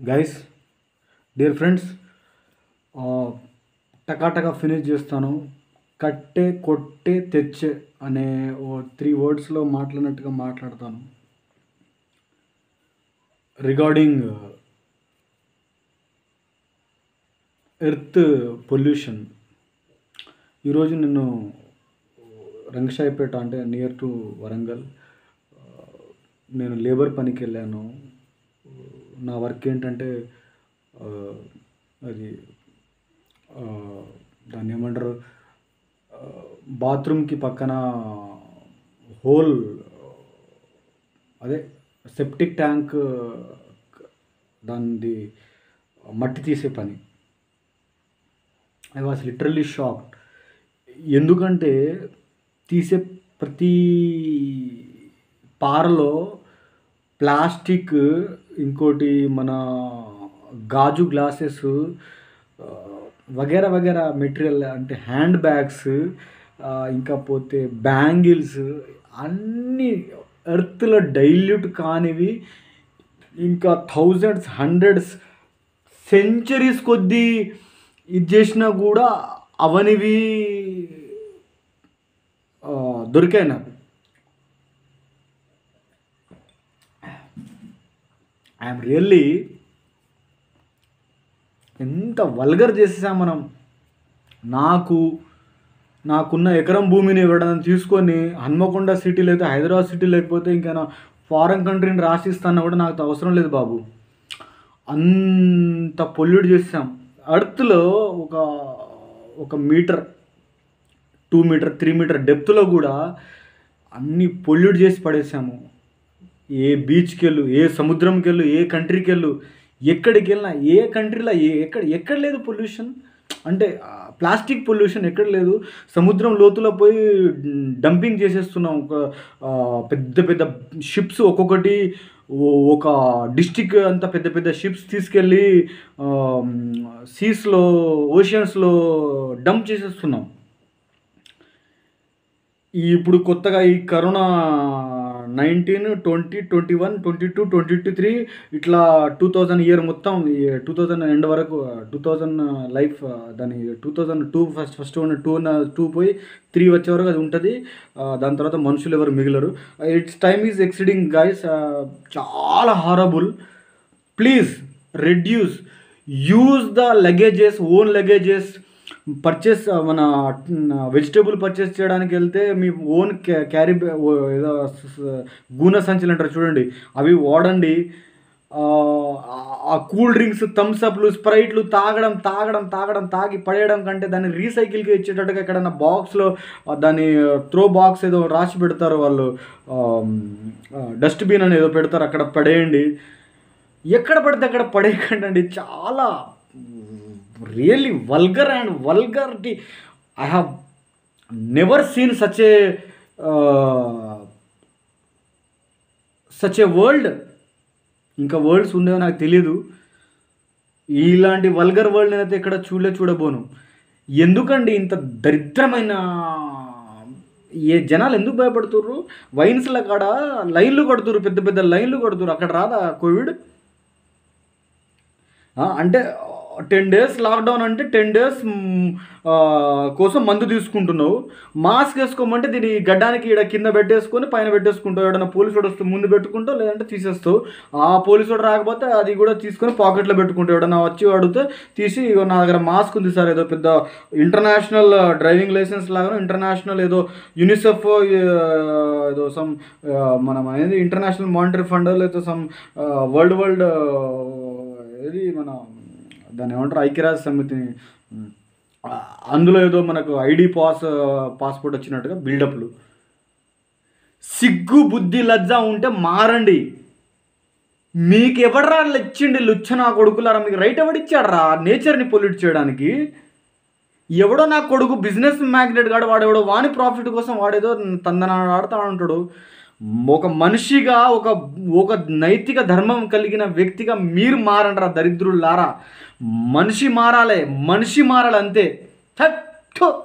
guys dear friends టకాటకా finish చేస్తాను కట్టే కొట్టే తెచ్చే అనే ఓ త్రీ వర్డ్స్లో మాట్లాడినట్టుగా మాట్లాడతాను రిగార్డింగ్ ఎర్త్ పొల్యూషన్ ఈరోజు నేను రంగశాయిపేట అంటే నియర్ టు వరంగల్ ఆ, నేను లేబర్ పనికి వెళ్ళాను నా వర్క్ ఏంటంటే ఆ, అది ఆ, దాన్ని ఏమంటారు ఆ, బాత్రూమ్కి పక్కన హోల్ అదే సెప్టిక్ ట్యాంక్ దానిది మట్టి తీసే పని ఐ వాస్ లిటరల్లీ షాక్డ్ ఎందుకంటే తీసే ప్రతి పారలో ప్లాస్టిక్ ఇంకోటి మన గాజు గ్లాసెస్ ఆ, వగేరా వగేరా మెటీరియల్ అంటే హ్యాండ్ బ్యాగ్స్ ఆ, ఇంకా పోతే బ్యాంగిల్స్ అన్నీ ఎర్త్లో డైల్యూట్ కానివి ఇంకా థౌజండ్స్ హండ్రెడ్స్ సెంచరీస్ కొద్దీ ఇది చేసినా కూడా అవనివి ఆ, దొరికాయి నాకు ఐఎమ్ రియల్లీ ఎంత వల్గర్ చేసేసాం మనం నాకు నాకున్న ఎకరం భూమిని ఎవడన్నా తీసుకొని హన్మకొండ సిటీ లేకపోతే హైదరాబాద్ సిటీ లేకపోతే ఇంకా ఫారెన్ కంట్రీని రాసిస్తానా కూడా నాకు అవసరం లేదు బాబు అంత పొల్యూట్ చేసాం అర్త్లో ఒక ఒక metre two metre three metre డెప్త్లో కూడా అన్ని పొల్యూట్ చేసి పడేసాము ఏ బీచ్కి వెళ్ళు ఏ సముద్రంకి వెళ్ళు ఏ కంట్రీకి వెళ్ళు ఎక్కడికి వెళ్ళినా ఏ కంట్రీలో ఏ ఎక్కడ ఎక్కడ లేదు పొల్యూషన్ అంటే ప్లాస్టిక్ పొల్యూషన్ ఎక్కడ లేదు సముద్రం లోతులో పోయి డంపింగ్ చేసేస్తున్నాం ఒక ఆ, పెద్ద పెద్ద షిప్స్ ఒక్కొక్కటి ఓ- ఒక డిస్టిక్ అంతా పెద్ద పెద్ద షిప్స్ తీసుకెళ్ళి సీస్లో ఓషియన్స్లో డంప్ చేసేస్తున్నాం ఈ ఇప్పుడు కొత్తగా ఈ corona nineteen twenty twenty one twenty two twenty two three ఇట్లా టూ థౌజండ్ ఇయర్ మొత్తం టూ థౌజండ్ ఎండ్ వరకు టూ థౌజండ్ లైఫ్ దాని two thousand two first first ఉన్న టూ టూ పోయి త్రీ వచ్చే వరకు అది ఉంటుంది దాని తర్వాత మనుషులు ఎవరు మిగిలరు it's time is exceeding guys చాలా horrible please reduce use the luggages own luggages purchase మన వెజిటేబుల్ పర్చేస్ చేయడానికి వెళ్తే మీ ఓన్ క్యారీ ఏదో స- స- గూన సంచులు అంటారు చూడండి అవి వాడండి ఆ, ఆ కూల్ డ్రింక్స్ థమ్స్ అప్లు స్ప్రైట్లు తాగడం తాగడం తాగడం తాగి పడేయడం కంటే దాన్ని రీసైకిల్కి ఇచ్చేటట్టుగా ఎక్కడన్నా బాక్స్లో దాన్ని త్రో బాక్స్ ఏదో రాసి పెడతారు వాళ్ళు డస్ట్బిన్ అని ఏదో పెడతారు అక్కడ పడేయండి ఎక్కడ పడితే అక్కడ పడేయకండి చాలా really vulgar and vulgarity I have never seen such a such a world ఇంకా వరల్డ్స్ ఉండేవో నాకు తెలియదు ఇలాంటి వల్గర్ వరల్డ్ నేనైతే ఎక్కడ చూడలే చూడబోను ఎందుకండి ఇంత దరిద్రమైన ఏ జనాలు ఎందుకు భయపడుతుర్రు వైన్స్ల కాడ లైన్లు కడుతుర్రు పెద్ద పెద్ద లైన్లు కడుతుర్రు అక్కడ రాదా కోవిడ్ ఆ, అంటే టెన్ డేస్ లాక్డౌన్ అంటే టెన్ డేస్ కోసం మందు తీసుకుంటున్నావు మాస్క్ వేసుకోమంటే దీని గడ్డానికి ఇక్కడ కింద పెట్టేసుకొని పైన పెట్టేసుకుంటావు ఎవడన్నా పోలీసు వాడు వస్తే ముందు పెట్టుకుంటావు లేదంటే తీసేస్తావు ఆ పోలీసు వాడు రాకపోతే అది కూడా తీసుకొని పాకెట్లో పెట్టుకుంటావు ఎవడన్నా వచ్చి అడిగితే తీసి ఇగో నా దగ్గర మాస్క్ ఉంది సార్ ఏదో పెద్ద ఇంటర్నేషనల్ డ్రైవింగ్ లైసెన్స్ లాగా ఇంటర్నేషనల్ ఏదో యూనిసెఫ్ ఏదో సమ్ మన అనేది ఇంటర్నేషనల్ మానిటరీ ఫండ్ లేకపోతే సమ్ వరల్డ్ వరల్డ్ ఏది మన దాన్ని ఏమంటారు ఐక్యరాజ్య సమితిని ఉమ్, ఆ, అందులో ఏదో మనకు ఐడి పాస్ పాస్పోర్ట్ వచ్చినట్టుగా బిల్డప్లు సిగ్గు బుద్ధి లజ్జ ఉంటే మారండి మీకు ఎవడరా ఇచ్చిండి లుచ్చ నా కొడుకులారా మీకు రైట్ ఎవడిచ్చాడరా నేచర్ని పొల్యూట్ చేయడానికి ఎవడో నా కొడుకు బిజినెస్ మ్యాగ్నెట్ గాడు వాడెవడో వాని ప్రాఫిట్ కోసం వాడేదో తందన ఆడుతూ ఉంటాడు ఒక మనిషిగా ఒక ఒక నైతిక ధర్మం కలిగిన వ్యక్తిగా మీరు మారండ్రా దరిద్రులారా మనిషి మారాలే మనిషి మారాలి అంతే థట్